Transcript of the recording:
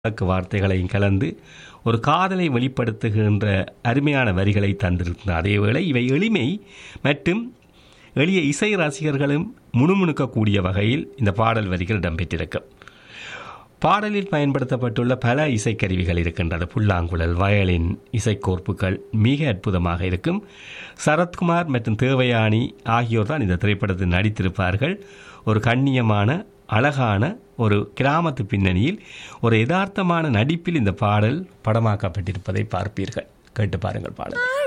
வாக்கு வார்த்தைகளையும் கலந்து ஒரு காதலை வெளிப்படுத்துகின்ற அருமையான வரிகளை தந்திருக்கின்ற அதேவேளை இவை எளிமை மற்றும் எளிய இசை ரசிகர்களும் முணுமுணுக்கக்கூடிய வகையில் இந்த பாடல் வரிகள் இடம்பெற்றிருக்கும் பாடலில் பயன்படுத்தப்பட்டுள்ள பல இசைக்கருவிகள் இருக்கின்றது புல்லாங்குழல் வயலின் இசைக்கோர்ப்புகள் மிக அற்புதமாக இருக்கும் சரத்குமார் மற்றும் தேவயானி ஆகியோர் தான் இந்த திரைப்படத்தில் நடித்திருப்பார்கள் ஒரு கண்ணியமான அழகான ஒரு கிராமத்து பின்னணியில் ஒரு யதார்த்தமான நடிப்பில் இந்த பாடல் படமாக்கப்பட்டிருப்பதை பார்ப்பீர்கள் கேட்டு பாருங்கள் பாடல்